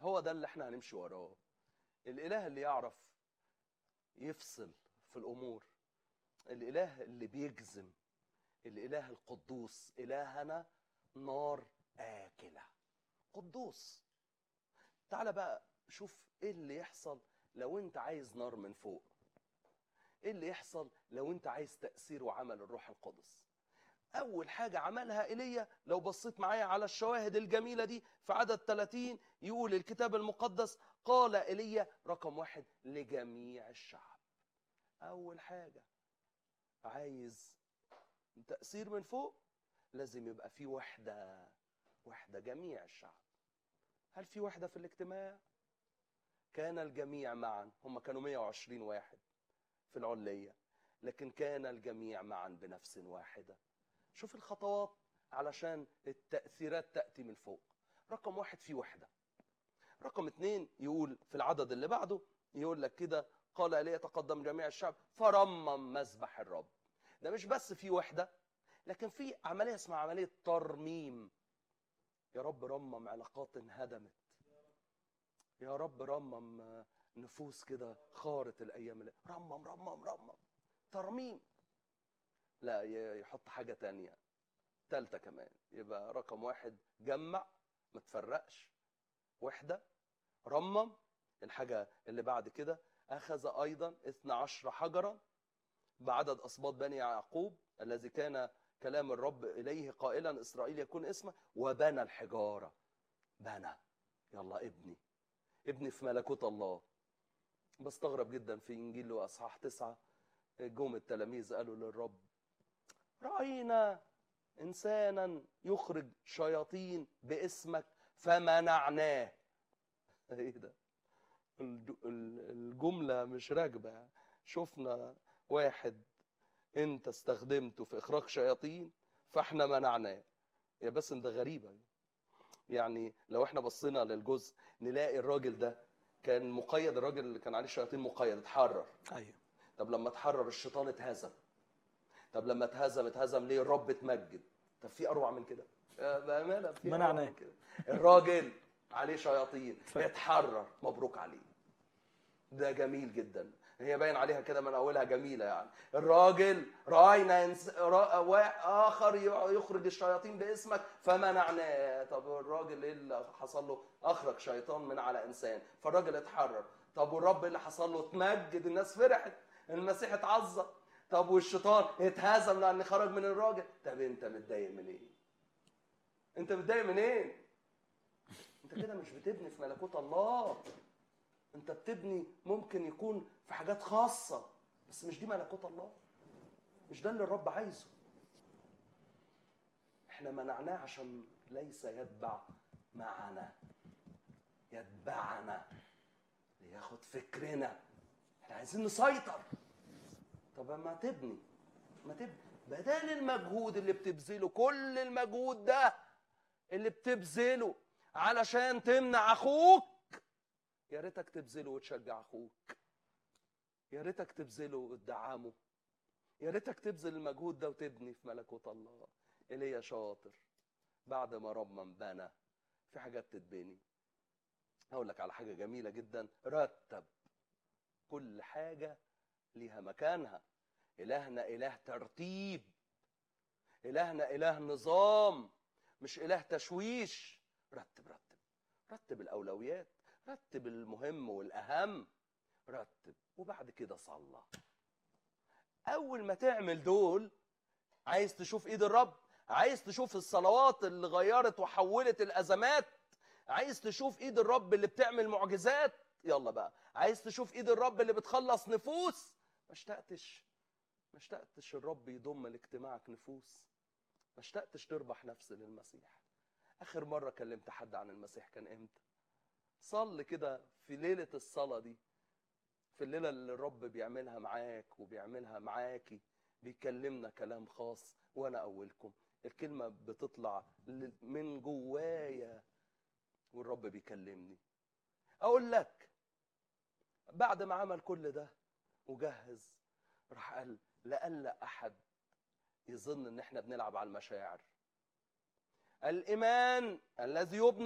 هو ده اللي احنا هنمشي وراه الاله اللي يعرف يفصل في الامور الاله اللي بيجزم الاله القدوس الهنا نار اكله قدوس تعال بقى شوف ايه اللي يحصل لو انت عايز نار من فوق ايه اللي يحصل لو انت عايز تأثير وعمل الروح القدس اول حاجة عملها ايليا لو بصيت معايا على الشواهد الجميلة دي في عدد 30 يقول الكتاب المقدس قال ايليا رقم واحد لجميع الشعب اول حاجة عايز تأثير من فوق لازم يبقى في وحدة وحدة جميع الشعب هل في وحدة في الاجتماع كان الجميع معا هم كانوا 120 واحد في العلية لكن كان الجميع معا بنفس واحدة شوف الخطوات علشان التأثيرات تأتي من فوق رقم واحد في وحدة رقم اتنين يقول في العدد اللي بعده يقول لك كده قال إليه يتقدم جميع الشعب فرمم مذبح الرب ده مش بس في وحدة لكن في عملية اسمها عملية ترميم يا رب رمم علاقات انهدمت يا رب رمم نفوس كده خارت الايام اللي رمم رمم رمم ترميم لا ي- يحط حاجه تانية تالتة كمان يبقى رقم واحد جمع ما تفرقش وحده رمم الحاجه اللي بعد كده اخذ ايضا 12 حجرا بعدد اسباط بني يعقوب الذي كان كلام الرب اليه قائلا اسرائيل يكون اسمه وبنى الحجاره بنى يلا ابني ابني في ملكوت الله بستغرب جدا في انجيل له اصحاح تسعة جم التلاميذ قالوا للرب راينا انسانا يخرج شياطين باسمك فمنعناه ايه ده الج- ال- الجمله مش راكبه يعني. شفنا واحد انت استخدمته في اخراج شياطين فاحنا منعناه يا بس ده غريبه يعني لو احنا بصينا للجزء نلاقي الراجل ده كان مقيد الراجل اللي كان عليه شياطين مقيد اتحرر ايوه طب لما اتحرر الشيطان اتهزم طب لما اتهزم اتهزم ليه الرب اتمجد طب في اروع من كده آه، بامانه في أروع منعناه. من كده الراجل عليه شياطين اتحرر مبروك عليه ده جميل جدا هي باين عليها كده من اولها جميله يعني الراجل راينا إنس... را... وا- اخر ي- يخرج الشياطين باسمك فمنعناه طب الراجل ايه اللي حصل له اخرج شيطان من على انسان فالراجل اتحرر طب والرب إيه اللي حصل له اتمجد الناس فرحت المسيح اتعظم طب والشيطان اتهزم لان خرج من الراجل طب انت متضايق من ايه انت متضايق من ايه انت كده مش بتبني في ملكوت الله انت بتبني ممكن يكون في حاجات خاصة بس مش دي ملكوت الله مش ده اللي الرب عايزه احنا منعناه عشان ليس يتبع معنا يتبعنا لياخد فكرنا احنا عايزين نسيطر طب ما تبني ما تبني بدل المجهود اللي بتبذله كل المجهود ده اللي بتبذله علشان تمنع اخوك يا ريتك تبذله وتشجع اخوك يا ريتك تبذله وتدعمه يا ريتك تبذل المجهود ده وتبني في ملكوت الله ايليا شاطر بعد ما رمم بنى في حاجات تتبني هقول لك على حاجه جميله جدا رتب كل حاجه ليها مكانها الهنا اله ترتيب الهنا اله نظام مش اله تشويش رتب رتب رتب الاولويات رتب المهم والاهم رتب وبعد كده صلى اول ما تعمل دول عايز تشوف ايد الرب عايز تشوف الصلوات اللي غيرت وحولت الازمات عايز تشوف ايد الرب اللي بتعمل معجزات يلا بقى عايز تشوف ايد الرب اللي بتخلص نفوس ما اشتقتش ما اشتقتش الرب يضم لاجتماعك نفوس ما اشتقتش تربح نفس للمسيح اخر مره كلمت حد عن المسيح كان امتى صل كده في ليله الصلاه دي في الليله اللي الرب بيعملها معاك وبيعملها معاكي بيكلمنا كلام خاص وانا اولكم الكلمه بتطلع ل- من جوايا والرب بيكلمني اقول لك بعد ما عمل كل ده وجهز راح قال لألا احد يظن ان احنا بنلعب على المشاعر الايمان الذي يبنى